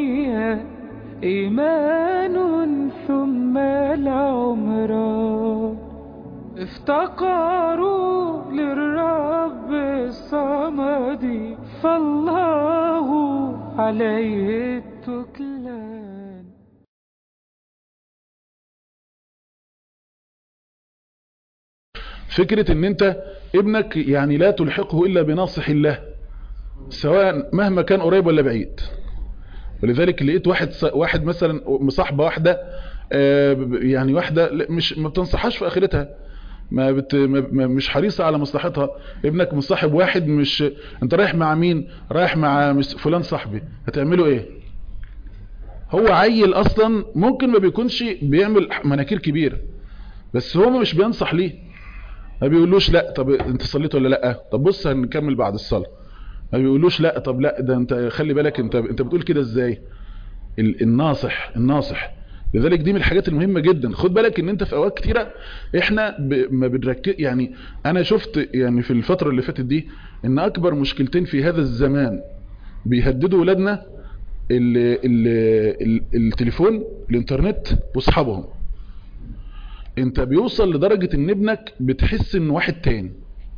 الدنيا إيمان ثم العمران افتقروا للرب الصمد فالله عليه التكلان فكرة ان انت ابنك يعني لا تلحقه الا بناصح الله سواء مهما كان قريب ولا بعيد ولذلك لقيت واحد واحد مثلا مصاحبه واحده آه، يعني واحده لا، مش ما بتنصحهاش في اخرتها ما, بت ما ما- مش حريصه على مصلحتها ابنك مصاحب واحد مش انت رايح مع مين رايح مع مس- فلان صاحبي هتعملوا ايه هو عيل اصلا ممكن ما بيكونش بيعمل مناكير كبيره بس هو مش بينصح ليه ما بيقولوش لا طب انت صليت ولا لا طب بص هنكمل بعد الصلاه ما بيقولوش لا طب لا ده انت خلي بالك انت انت بتقول كده ازاي ال- الناصح الناصح لذلك دي من الحاجات المهمة جدا خد بالك ان انت في اوقات كتيرة احنا ب... ما بنركز يعني انا شفت يعني في الفترة اللي فاتت دي ان اكبر مشكلتين في هذا الزمان بيهددوا ولادنا ال... ال... ال... التليفون الانترنت واصحابهم انت بيوصل لدرجة ان ابنك بتحس ان واحد تاني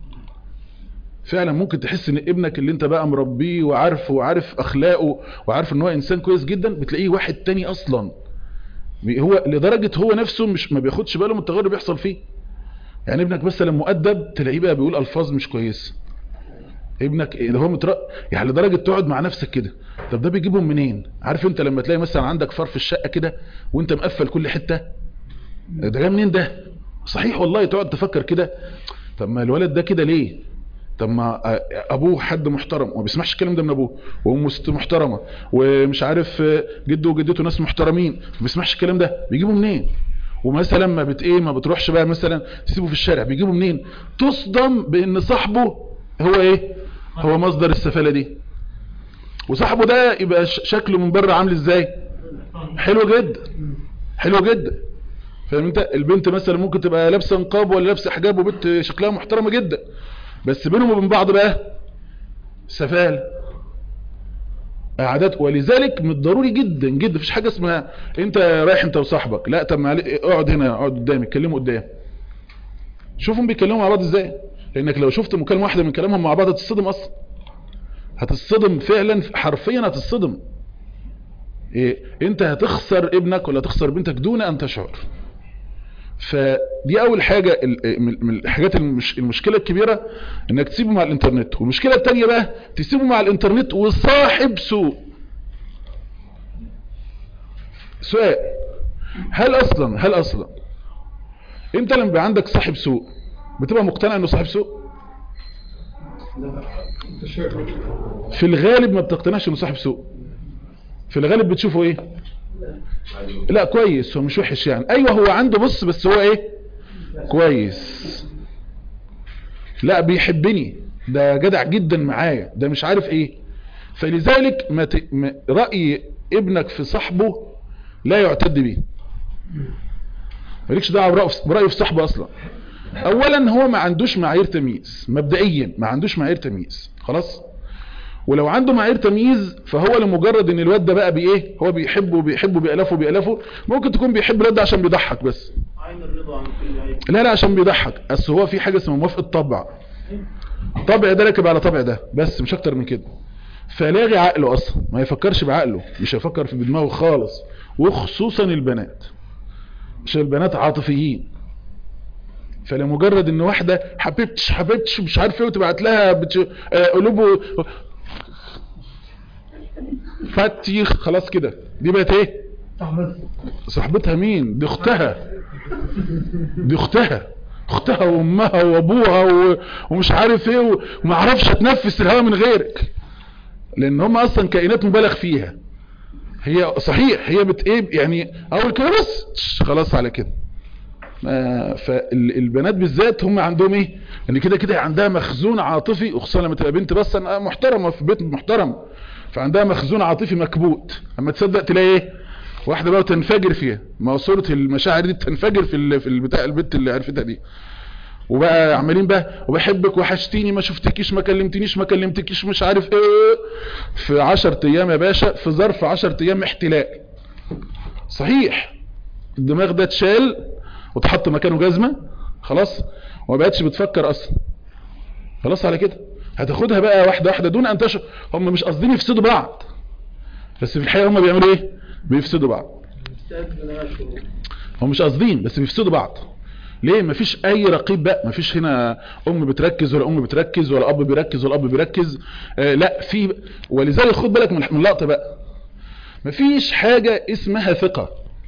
فعلا ممكن تحس ان ابنك اللي انت بقى مربيه وعارفه وعارف اخلاقه وعارف ان هو انسان كويس جدا بتلاقيه واحد تاني اصلا بي- هو لدرجة هو نفسه مش ما بياخدش باله من التغير اللي بيحصل فيه يعني ابنك مثلا مؤدب تلاقيه بقى بيقول الفاظ مش كويسه ابنك إيه ده هو متر... يعني لدرجة تقعد مع نفسك كده طب ده بيجيبهم منين عارف انت لما تلاقي مثلا عندك فار في الشقة كده وانت مقفل كل حتة ده جاي منين ده صحيح والله تقعد تفكر كده طب ما الولد ده كده ليه طب ما ابوه حد محترم وما بيسمعش الكلام ده من ابوه وامه ست محترمه ومش عارف جده وجدته ناس محترمين ما بيسمعش الكلام ده بيجيبوا منين ومثلا ما بت ايه ما بتروحش بقى مثلا تسيبه في الشارع بيجيبوا منين تصدم بان صاحبه هو ايه هو مصدر السفاله دي وصاحبه ده يبقى ش- شكله من بره عامل ازاي حلو جدا حلو جدا فاهم انت البنت مثلا ممكن تبقى لابسه نقاب ولا لابسه حجاب وبنت شكلها محترمه جدا بس بينهم وبين بعض بقى سفال عادات ولذلك من الضروري جدا جدا مفيش حاجه اسمها انت رايح انت وصاحبك لا طب معلش اقعد هنا اقعد قدامي اتكلموا قدام شوفهم بيتكلموا مع بعض ازاي لانك لو شفت مكالمه واحده من كلامهم مع بعض هتصدم اصلا هتصدم فعلا حرفيا هتصدم إيه؟ انت هتخسر ابنك ولا تخسر بنتك دون ان تشعر فدي اول حاجة ال- من من الحاجات المش المشكلة الكبيرة انك تسيبه مع الانترنت والمشكلة التانية بقى تسيبه مع الانترنت وصاحب سوء سؤال هل اصلا هل اصلا انت لما بيبقى عندك صاحب سوء بتبقى مقتنع انه صاحب سوء في الغالب ما بتقتنعش انه صاحب سوء في الغالب بتشوفه ايه لا كويس هو مش وحش يعني ايوه هو عنده بص بس هو ايه كويس لا بيحبني ده جدع جدا معايا ده مش عارف ايه فلذلك ما ت... ما... رأي ابنك في صاحبه لا يعتد به مالكش دعوه برأيه- برأيه في صاحبه اصلا اولا هو ما عندوش معايير تمييز مبدئيا ما عندوش معايير تمييز خلاص ولو عنده معايير تمييز فهو لمجرد ان الواد ده بقى بايه هو بيحبه بيحبه بيألفه بيألفه ممكن تكون بيحب الواد ده عشان بيضحك بس عين الرضا عن كل عيب لا لا عشان بيضحك اصل هو في حاجه اسمها موافقه طبع طبع ده راكب على طبع ده بس مش اكتر من كده فلاغي عقله اصلا ما يفكرش بعقله مش هيفكر في بدماغه خالص وخصوصا البنات عشان البنات عاطفيين فلمجرد ان واحده حبيبتش حبيبتش مش عارف ايه وتبعت لها بتش... آه، قلوبه فتيخ خلاص كده دي بقت ايه صاحبتها مين دي اختها دي اختها اختها وامها وابوها و... ومش عارف ايه و... وما اعرفش اتنفس الهواء من غيرك لان هم اصلا كائنات مبالغ فيها هي صحيح هي بت ايه يعني اول كده بس تش، خلاص على كده آه، فالبنات بالذات هم عندهم ايه ان كده كده عندها مخزون عاطفي وخصوصا لما تبقى بنت بس أنا محترمه في بيت محترم فعندها مخزون عاطفي مكبوت اما تصدق تلاقي ايه واحده بقى تنفجر فيها ما هو صوره المشاعر دي تنفجر في ال- في البتاع البنت اللي عرفتها دي وبقى عمالين بقى وبحبك وحشتيني ما شفتكيش ما كلمتنيش ما كلمتكيش مش عارف ايه في 10 ايام يا باشا في ظرف 10 ايام احتلال صحيح الدماغ ده اتشال وتحط مكانه جزمة خلاص وما بقتش بتفكر اصلا خلاص على كده هتاخدها بقى واحدة واحدة دون ان تشعر هم مش قاصدين يفسدوا بعض بس في الحقيقة هم بيعملوا ايه بيفسدوا بعض هم مش قاصدين بس بيفسدوا بعض ليه مفيش اي رقيب بقى مفيش هنا ام بتركز ولا ام بتركز ولا اب بيركز ولا اب بيركز آه لا في ولذلك خد بالك من اللقطه بقى مفيش حاجه اسمها ثقه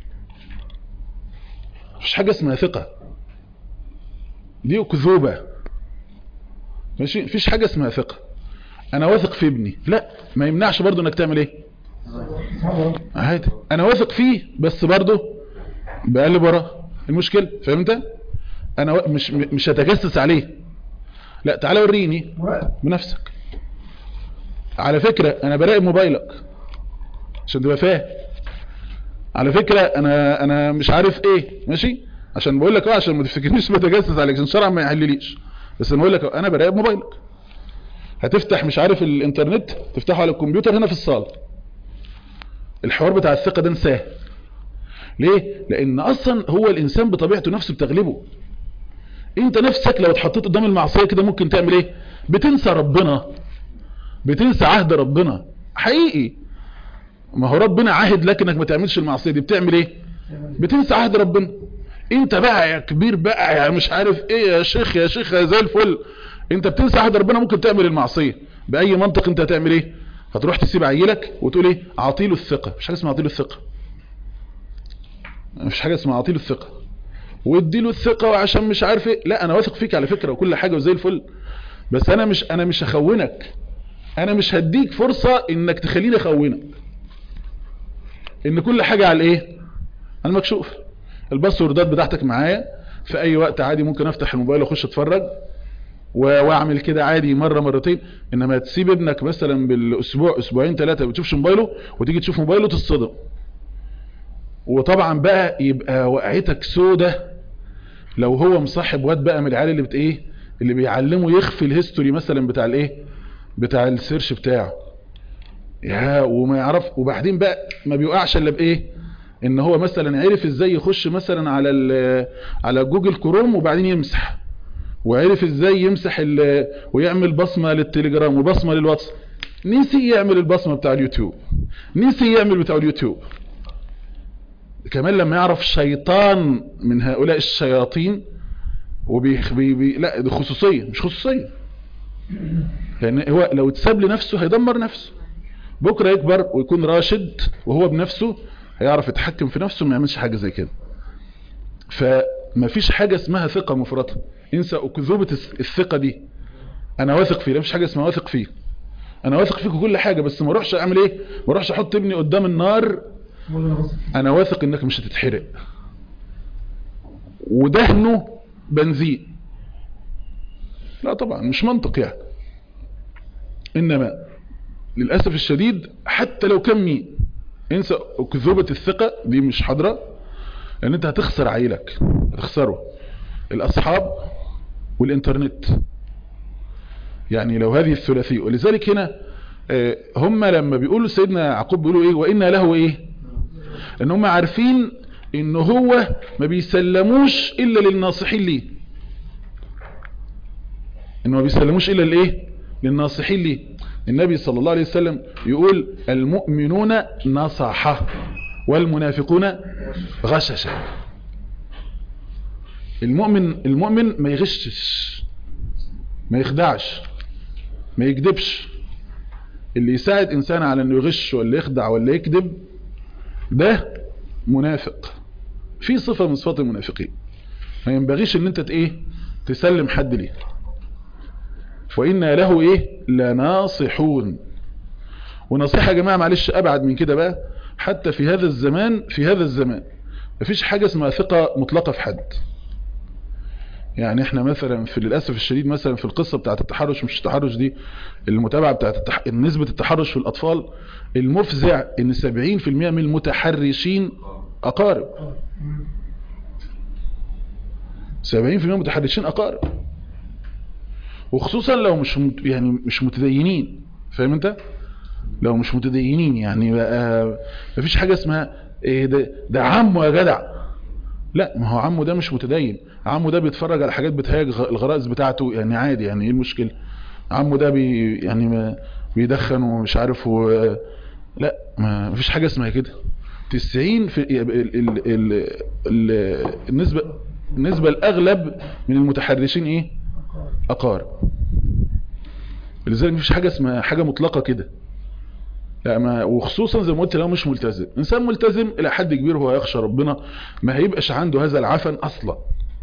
مفيش حاجه اسمها ثقه دي اكذوبه ماشي مفيش حاجه اسمها ثقه انا واثق في ابني لا ما يمنعش برضو انك تعمل ايه عادي انا واثق فيه بس برضو بقلب وراه المشكله فهمت انا و... مش مش هتجسس عليه لا تعالى وريني بنفسك على فكرة انا براقب موبايلك عشان تبقى فاهم على فكرة انا انا مش عارف ايه ماشي عشان بقول لك اه عشان ما تفتكرنيش بتجسس عليك عشان شرع ما يحلليش بس انا بقول لك انا براقب موبايلك هتفتح مش عارف الانترنت تفتحه على الكمبيوتر هنا في الصالة الحوار بتاع الثقة ده انساه ليه لان اصلا هو الانسان بطبيعته نفسه بتغلبه انت نفسك لو اتحطيت قدام المعصية كده ممكن تعمل ايه بتنسى ربنا بتنسى عهد ربنا حقيقي ما هو ربنا عاهد لك انك ما تعملش المعصية دي بتعمل ايه بتنسى عهد ربنا انت بقى يا كبير بقى يا مش عارف ايه يا شيخ يا شيخ يا زي الفل انت بتنسى عهد ربنا ممكن تعمل المعصية باي منطق انت هتعمل ايه هتروح تسيب عيلك وتقول ايه اعطيله الثقة مش حاجة اسمها اعطيله الثقة مفيش حاجة اسمها اعطيله الثقة واديله الثقة وعشان مش عارف ايه لا انا واثق فيك على فكرة وكل حاجة وزي الفل بس انا مش انا مش هخونك انا مش هديك فرصة انك تخليني اخونك ان كل حاجة على ايه على المكشوف الباسوردات بتاعتك معايا في اي وقت عادي ممكن افتح الموبايل واخش اتفرج واعمل كده عادي مرة مرتين انما تسيب ابنك مثلا بالاسبوع اسبوعين ثلاثة بتشوفش موبايله وتيجي تشوف موبايله تصطدم وطبعا بقى يبقى وقعتك سودة لو هو مصاحب واد بقى من العيال اللي بت ايه اللي بيعلمه يخفي الهيستوري مثلا بتاع الايه بتاع السيرش بتاعه يا وما يعرف وبعدين بقى ما بيوقعش الا بايه ان هو مثلا عرف ازاي يخش مثلا على على جوجل كروم وبعدين يمسح وعرف ازاي يمسح ويعمل بصمة للتليجرام وبصمة للواتس نسي يعمل البصمة بتاع اليوتيوب نسي يعمل بتاع اليوتيوب كمان لما يعرف شيطان من هؤلاء الشياطين وبي بي بي لا دي خصوصية مش خصوصية لان هو لو اتساب لنفسه هيدمر نفسه بكرة يكبر ويكون راشد وهو بنفسه هيعرف يتحكم في نفسه ما يعملش حاجة زي كده فما فيش حاجة اسمها ثقة مفرطة انسى اكذوبة الثقة دي انا واثق فيه لا مفيش حاجة اسمها واثق فيه انا واثق فيك كل حاجة بس ما اروحش اعمل ايه ما اروحش احط ابني قدام النار انا واثق انك مش هتتحرق ودهنه بنزين لا طبعا مش منطق يعني انما للأسف الشديد حتى لو كان مين انسى كذوبة الثقة دي مش حاضرة لان انت هتخسر عيلك هتخسره الاصحاب والانترنت يعني لو هذه الثلاثية ولذلك هنا هم لما بيقولوا سيدنا يعقوب بيقولوا ايه وإنا له ايه ان هم عارفين ان هو ما بيسلموش الا للناصحين ليه انه ما بيسلموش الا لايه للناصحين ليه النبي صلى الله عليه وسلم يقول المؤمنون نصحة والمنافقون غششة المؤمن المؤمن ما يغشش ما يخدعش ما يكذبش اللي يساعد انسان على انه يغش ولا يخدع ولا يكذب ده منافق في صفة من صفات المنافقين ما ينبغيش ان انت ايه تسلم حد ليه وإنا له إيه لناصحون ونصيحة يا جماعة معلش أبعد من كده بقى حتى في هذا الزمان في هذا الزمان مفيش حاجة اسمها ثقة مطلقة في حد يعني احنا مثلا في للأسف الشديد مثلا في القصة بتاعت التحرش مش التحرش دي المتابعة بتاعت التح... نسبة التحرش في الأطفال المفزع ان 70% من المتحرشين أقارب 70% من المتحرشين أقارب وخصوصا لو مش مت- يعني مش متدينين فاهم انت لو مش متدينين يعني بقى مفيش حاجة اسمها ايه ده ده عمه يا جدع لا ما هو عمه ده مش متدين عمه ده بيتفرج على حاجات بتهيج غ- الغرائز بتاعته يعني عادي يعني ايه المشكلة عمه ده بي يعني ما بيدخن ومش عارف و لا ما مفيش حاجة اسمها كده 90 في ال ال ال ال النسبة النسبة الأغلب من المتحرشين إيه أقارب لذلك مفيش حاجة اسمها حاجة مطلقة كده لا ما وخصوصا زي ما قلت لو مش ملتزم إنسان ملتزم إلى حد كبير هو يخشى ربنا ما هيبقاش عنده هذا العفن أصلا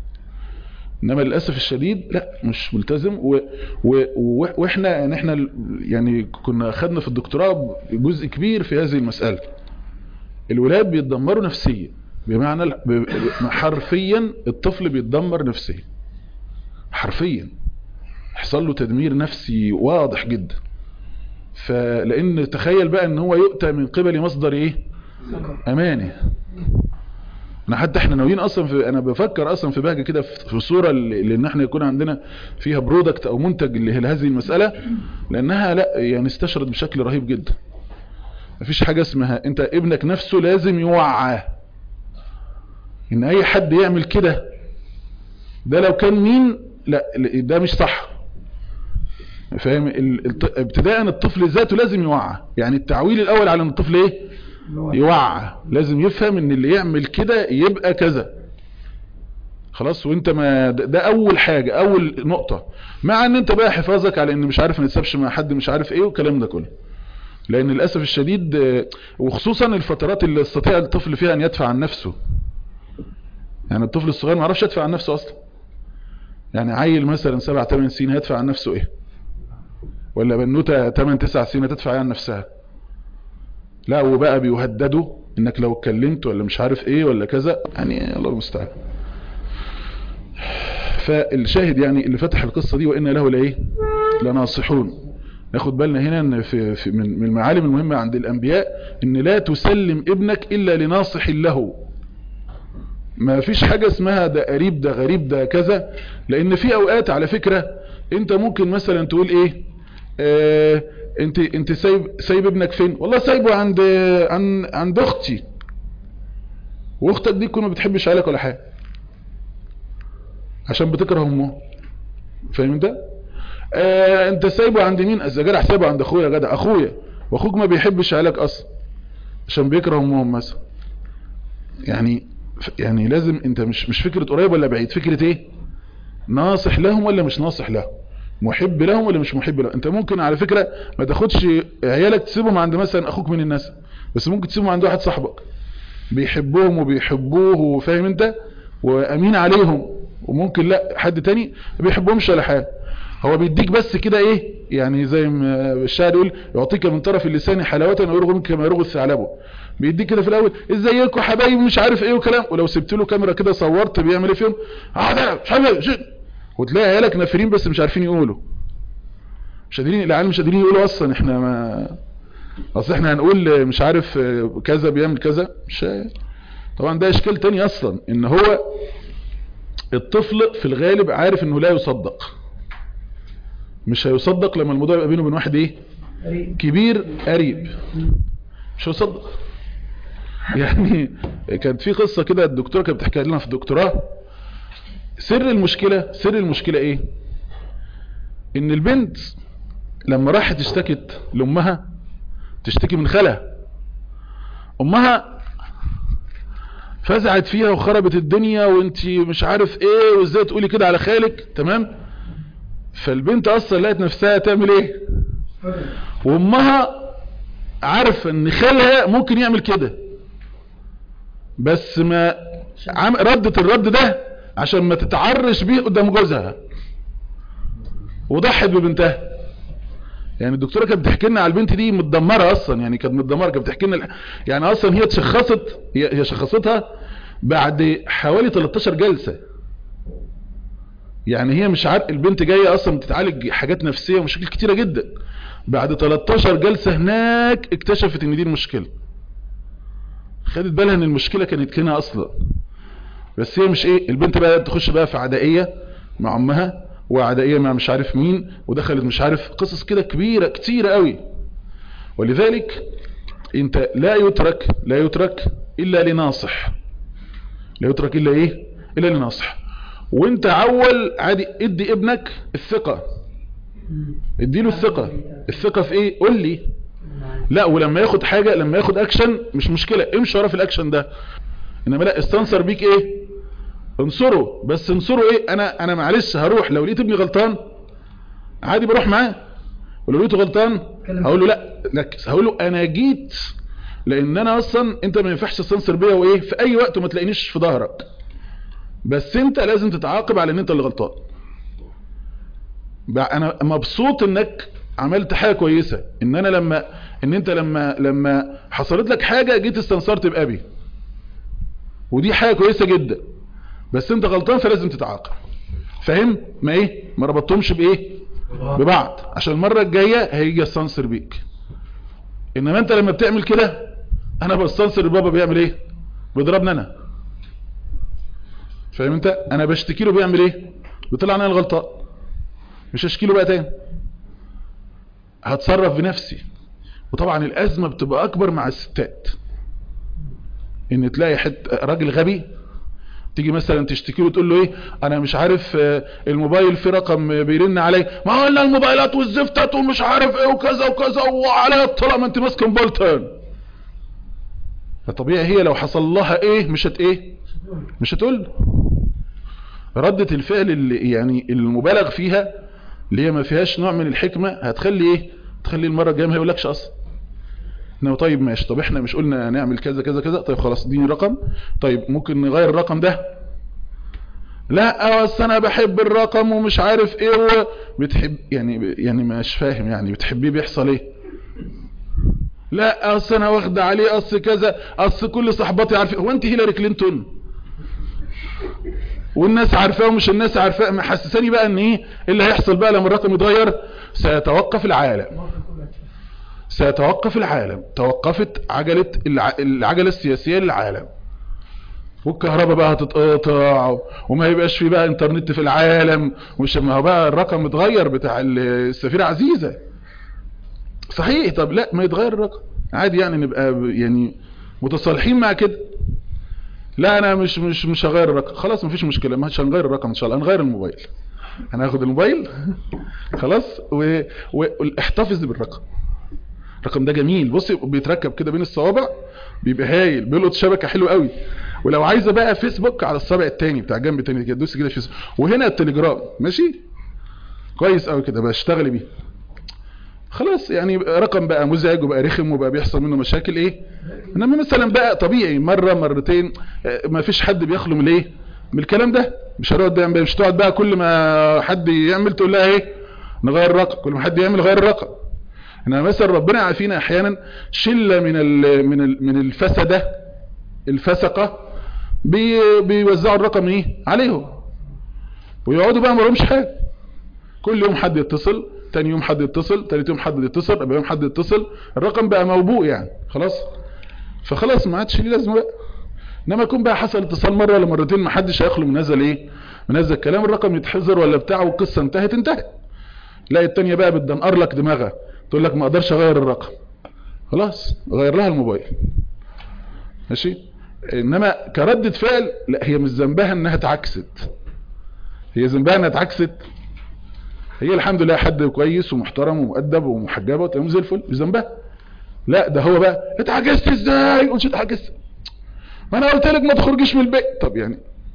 انما للاسف الشديد لا مش ملتزم و و و واحنا يعني احنا يعني كنا خدنا في الدكتوراه جزء كبير في هذه المساله الولاد بيتدمروا نفسيا بمعنى ال- ب- ب- حرفيا الطفل بيتدمر نفسيا حرفيا حصل له تدمير نفسي واضح جدا فلان تخيل بقى ان هو يؤتى من قبل مصدر ايه امانه انا حتى احنا ناويين اصلا في انا بفكر اصلا في بهجه كده في في صوره اللي اللي ان احنا يكون عندنا فيها برودكت او منتج اللي هي هذه المساله لانها لا يعني استشرت بشكل رهيب جدا مفيش حاجه اسمها انت ابنك نفسه لازم يوعى ان اي حد يعمل كده ده لو كان مين لا ده مش صح فاهم ال- الط- ابتداء الطفل ذاته لازم يوعى يعني التعويل الاول على ان الطفل ايه يوعى لازم يفهم ان اللي يعمل كده يبقى كذا خلاص وانت ما ده ده اول حاجة اول نقطة مع ان انت بقى حفاظك على ان مش عارف ما تسابش مع حد مش عارف ايه والكلام ده كله لان للأسف الشديد آه، وخصوصا الفترات اللي يستطيع الطفل فيها ان يدفع عن نفسه يعني الطفل الصغير ما يعرفش يدفع عن نفسه اصلا يعني عيل مثلا سبع ثمان سنين هيدفع عن نفسه ايه ولا بنوتة 8 9 سنين هتدفع عن نفسها لا وبقى بيهددوا انك لو اتكلمت ولا مش عارف ايه ولا كذا يعني الله المستعان فالشاهد يعني اللي فتح القصة دي وإن له لإيه لناصحون ناخد بالنا هنا ان في, في من من المعالم المهمة عند الأنبياء ان لا تسلم ابنك إلا لناصح له ما فيش حاجة اسمها ده قريب ده غريب ده كذا لأن في أوقات على فكرة انت ممكن مثلا تقول ايه اه انت انت سايب سايب ابنك فين والله سايبه عند عن عند اختي واختك دي تكون ما بتحبش عليك ولا حاجه عشان بتكره امه فاهم انت آه انت سايبه عند مين اذا جدع سايبه عند اخويا يا جدع اخويا واخوك ما بيحبش عليك اصلا عشان بيكره امهم مثلا يعني يعني لازم انت مش مش فكره قريب ولا بعيد فكره ايه ناصح لهم ولا مش ناصح لهم محب لهم ولا مش محب لهم انت ممكن على فكرة ما تاخدش عيالك تسيبهم عند مثلا اخوك من الناس بس ممكن تسيبهم عند واحد صاحبك بيحبهم وبيحبوه وفاهم انت وامين عليهم وممكن لا حد تاني ما بيحبهمش ولا حاجه هو بيديك بس كده ايه يعني زي ما الشاعر يقول يعطيك من طرف اللسان حلاوه ويرغم منك كما يرغم الثعلب بيديك كده في الاول ازيكم حبايبي مش عارف ايه وكلام ولو سبت له كاميرا كده صورت بيعمل ايه فيهم اه ده مش عارف إيه. وتلاقي عيالك نافرين بس مش عارفين يقولوا مش قادرين العيال مش قادرين يقولوا اصلا احنا ما اصل احنا هنقول مش عارف كذا بيعمل كذا مش طبعا ده اشكال تاني اصلا ان هو الطفل في الغالب عارف انه لا يصدق مش هيصدق لما الموضوع يبقى بينه وبين واحد ايه كبير قريب مش هيصدق يعني كانت في قصة كده الدكتورة كانت بتحكي لنا في الدكتوراه سر المشكلة سر المشكلة ايه ان البنت لما راحت اشتكت لامها تشتكي من خالها امها فزعت فيها وخربت الدنيا وانت مش عارف ايه وازاي تقولي كده على خالك تمام فالبنت اصلا لقت نفسها تعمل ايه وامها عارفه ان خالها ممكن يعمل كده بس ما عم ردت الرد ده عشان ما تتعرش بيه قدام جوزها وضحت ببنتها يعني الدكتوره كانت بتحكي لنا على البنت دي متدمره اصلا يعني كانت متدمره كانت بتحكي لنا يعني اصلا هي اتشخصت هي هي شخصتها بعد حوالي 13 جلسه يعني هي مش عارف البنت جايه اصلا بتتعالج حاجات نفسيه ومشاكل كتيره جدا بعد 13 جلسه هناك اكتشفت ان دي المشكله خدت بالها ان المشكله كانت هنا اصلا بس هي مش ايه البنت بقى تخش بقى في عدائيه مع امها وعدائيه مع مش عارف مين ودخلت مش عارف قصص كده كبيره كتيره قوي ولذلك انت لا يترك لا يترك الا لناصح لا يترك الا ايه الا لناصح وانت اول عادي ادي ابنك الثقه اديله الثقه الثقه في ايه قول لي لا ولما ياخد حاجه لما ياخد اكشن مش مشكله امشي ورا في الاكشن ده انما لا استنصر بيك ايه انصره بس انصره ايه انا انا معلش هروح لو لقيت ابني غلطان عادي بروح معاه ولو لقيته غلطان هقول له لا ركز هقول له انا جيت لان انا اصلا انت ما ينفعش تستنصر بيا وايه في اي وقت وما تلاقينيش في ظهرك بس انت لازم تتعاقب على ان انت اللي غلطان بقى انا مبسوط انك عملت حاجه كويسه ان انا لما ان انت لما لما حصلت لك حاجه جيت استنصرت بابي ودي حاجه كويسه جدا بس انت غلطان فلازم تتعاقب فاهم ما ايه ما ربطتهمش بايه ببعض عشان المره الجايه هيجي استنصر بيك انما انت لما بتعمل كده انا بستنصر بابا بيعمل ايه بيضربني انا فاهم انت انا بشتكي له بيعمل ايه بيطلع انا الغلطان مش هشكي له بقى تاني هتصرف بنفسي وطبعا الازمه بتبقى اكبر مع الستات ان تلاقي حد راجل غبي تيجي مثلا تشتكي له تقول له ايه انا مش عارف آه، الموبايل في رقم بيرن علي ما قلنا الموبايلات والزفتات ومش عارف ايه وكذا وكذا وعليها الطلاق ما انت ماسكه موبايل تاني فطبيعي هي لو حصل لها ايه مش هت ايه مش هتقول له. ردة الفعل اللي يعني المبالغ فيها اللي هي ما فيهاش نوع من الحكمة هتخلي ايه تخلي المرة الجاية ما يقولكش اصلا انه طيب ماشي طب احنا مش قلنا نعمل كذا كذا كذا طيب خلاص اديني رقم طيب ممكن نغير الرقم ده لا اصل انا بحب الرقم ومش عارف ايه هو بتحب يعني يعني مش فاهم يعني بتحبيه بيحصل ايه لا اصل انا واخده عليه اصل كذا اصل كل صحباتي عارفه هو انت هيلاري كلينتون والناس عارفاه ومش الناس عارفاه محسساني بقى ان ايه اللي هيحصل بقى لما الرقم يتغير سيتوقف العالم سيتوقف العالم توقفت عجلة الع... العجلة السياسية للعالم والكهرباء بقى هتتقطع وما يبقاش في بقى انترنت في العالم ومش ما هو بقى الرقم اتغير بتاع السفيرة عزيزة صحيح طب لا ما يتغير الرقم عادي يعني نبقى ب- يعني متصالحين مع كده لا انا مش مش مش هغير الرقم خلاص مفيش مشكله ما هنغير الرقم ان شاء الله هنغير الموبايل هناخد الموبايل خلاص و- واحتفظ بالرقم الرقم ده جميل بصي بيتركب كده بين الصوابع بيبقى هايل بيلقط شبكه حلو قوي ولو عايزه بقى فيسبوك على الصابع التاني بتاع جنب التاني كده دوسي كده فيسبوك وهنا التليجرام ماشي كويس قوي كده بشتغلي بيه خلاص يعني رقم بقى مزعج وبقى رخم وبقى بيحصل منه مشاكل ايه انما مثلا بقى طبيعي مره مرتين آه، ما فيش حد بيخلو من الايه من الكلام ده مش هتقعد بقى مش تقعد بقى كل ما حد يعمل تقول لها ايه نغير الرقم كل ما حد يعمل غير الرقم انما مثلا ربنا يعافينا احيانا شله من ال من ال من الفسده الفسقه بي بيوزعوا الرقم ايه عليهم ويقعدوا بقى ما لهمش حاجه كل يوم حد يتصل تاني يوم حد يتصل تالت يوم حد يتصل رابع يوم حد يتصل الرقم بقى موبوء يعني خلاص فخلاص ما عادش ليه لازمه بقى انما يكون بقى حصل اتصال مره ولا مرتين ما حدش هيخلو من هذا الايه من هذا الكلام الرقم يتحذر ولا بتاع والقصه انتهت انتهت لا التانية بقى بتدنقر لك دماغها تقول لك ما اقدرش اغير الرقم خلاص غير لها الموبايل ماشي انما كردة فعل لا هي مش ذنبها انها اتعكست هي ذنبها انها اتعكست هي الحمد لله حد كويس ومحترم ومؤدب ومحجبه وتمام زي الفل مش ذنبها لا ده هو بقى اتعجزت ازاي قلت اتعجزت ما انا قلت لك ما تخرجيش من البيت طب يعني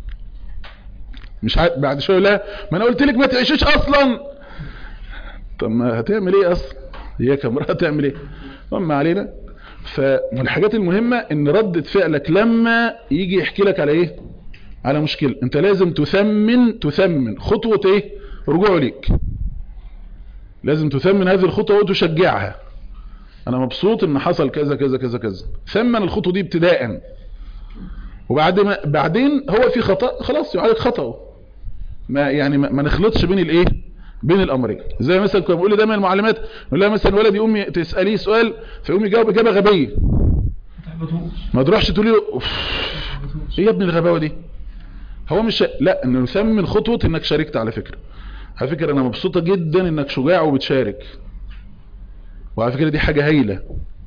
مش عارف بعد شويه لا ما انا قلت لك ما تعيشيش اصلا طب ما هتعمل ايه اصلا هي كاميرا هتعمل ايه المهم علينا فمن الحاجات المهمة ان ردة فعلك لما يجي يحكي لك على ايه على مشكلة انت لازم تثمن تثمن خطوة ايه رجوعه ليك لازم تثمن هذه الخطوة وتشجعها انا مبسوط ان حصل كذا كذا كذا كذا ثمن الخطوة دي ابتداء وبعد ما بعدين هو في خطأ خلاص يعالج خطأه ما يعني ما, ما نخلطش بين الايه بين الامرين زي مثلا كنا بنقول دايما المعلمات نقول لها مثلا ولد يقوم تساليه سؤال فيقوم يجاوب اجابه غبيه ما تروحش تقولي له "أوف، ايه يا ابن الغباوه دي هو مش لا انه يثمن خطوه انك شاركت على فكره على فكرة انا مبسوطة جدا انك شجاع وبتشارك وعلى فكرة دي حاجة هايلة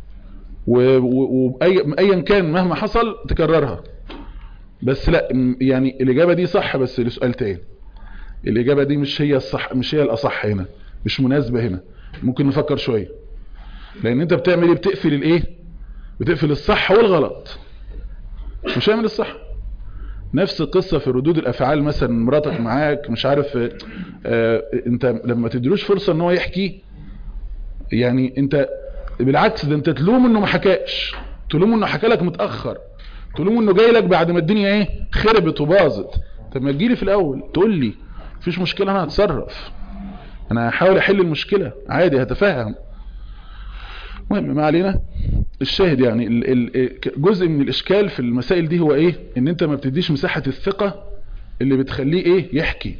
وايا كان مهما حصل تكررها بس لا م- يعني الاجابة دي صح بس لسؤال تاني الاجابة دي مش هي الصح مش هي الاصح هنا مش مناسبة هنا ممكن نفكر شوية لان انت بتعمل ايه بتقفل الايه بتقفل الصح والغلط مش هعمل الصح نفس القصة في ردود الافعال مثلا مراتك معاك مش عارف آه، آه، انت لما تدروش فرصة ان هو يحكي يعني انت بالعكس ده انت تلوم انه ما حكاش تلوم انه حكى لك متأخر تلوم انه جاي لك بعد ما الدنيا ايه خربت وباظت طب ما تجيلي في الاول تقول لي مفيش مشكلة انا هتصرف انا هحاول احل المشكلة عادي هتفهم المهم ما علينا الشاهد يعني ال- ال- جزء من الاشكال في المسائل دي هو ايه ان انت ما بتديش مساحة الثقة اللي بتخليه ايه يحكي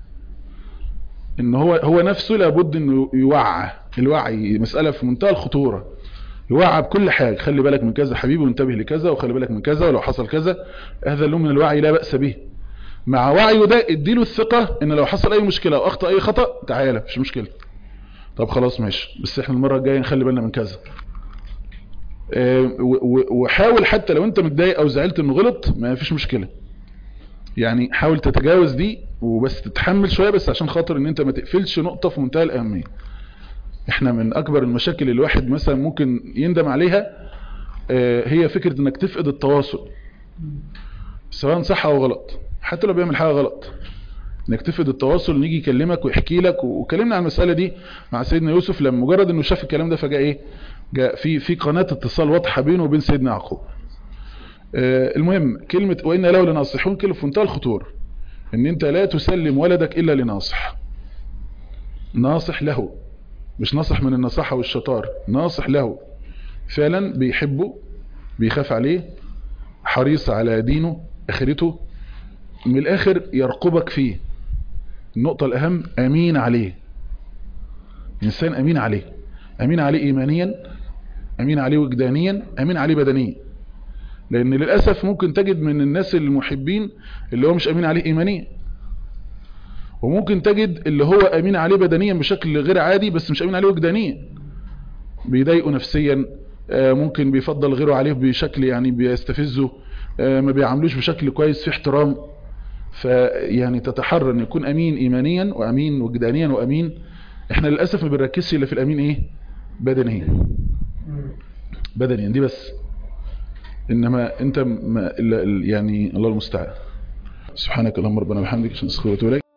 ان هو هو نفسه لابد انه يوعى الوعي مسألة في منتهى الخطورة يوعى بكل حاجة خلي بالك من كذا حبيبي وانتبه لكذا وخلي بالك من كذا ولو حصل كذا هذا اللون من الوعي لا بأس به مع وعيه ده اديله الثقة ان لو حصل اي مشكلة او اخطأ اي خطأ تعالى مش مشكلة طب خلاص ماشي بس احنا المرة الجاية نخلي بالنا من كذا آه، و- و- وحاول حتى لو انت متضايق او زعلت انه غلط ما فيش مشكلة يعني حاول تتجاوز دي وبس تتحمل شوية بس عشان خاطر ان انت ما تقفلش نقطة في منتهى الاهمية احنا من اكبر المشاكل اللي الواحد مثلا ممكن يندم عليها آه، هي فكرة انك تفقد التواصل سواء صح او غلط حتى لو بيعمل حاجة غلط انك تفقد التواصل نيجي يكلمك ويحكي لك وكلمنا عن المسألة دي مع سيدنا يوسف لما مجرد انه شاف الكلام ده فجاء ايه جاء في في قناة اتصال واضحة بينه وبين سيدنا يعقوب آه، المهم كلمة وإن له لناصحون كلمة في منتهى الخطورة ان انت لا تسلم ولدك الا لناصح ناصح له مش ناصح من النصاحة والشطار ناصح له فعلا بيحبه بيخاف عليه حريص على دينه اخرته من الاخر يرقبك فيه النقطة الاهم امين عليه انسان امين عليه امين عليه ايمانيا امين عليه وجدانيا امين عليه بدنيا لان للأسف ممكن تجد من الناس المحبين اللي هو مش امين عليه ايمانيا وممكن تجد اللي هو امين عليه بدنيا بشكل غير عادي بس مش امين عليه وجدانيا بيضايقه نفسيا آه، ممكن بيفضل غيره عليه بشكل يعني بيستفزه آه، ما بيعاملوش بشكل كويس في احترام فيعني تتحرى ان يكون امين ايمانيا وامين وجدانيا وامين احنا للاسف ما بنركزش الا في الامين ايه بدنيا بدنيا دي بس انما انت ما إلا ال- يعني الله المستعان سبحانك اللهم ربنا وبحمدك عشان استغفرك واتوب اليك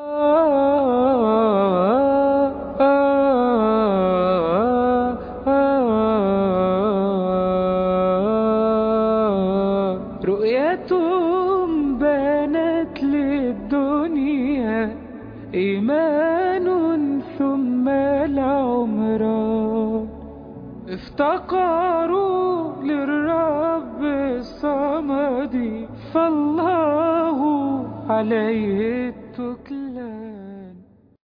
رؤيتهم بانت للدنيا إيمان ثم العمران افتقروا للرب الصمد فالله عليه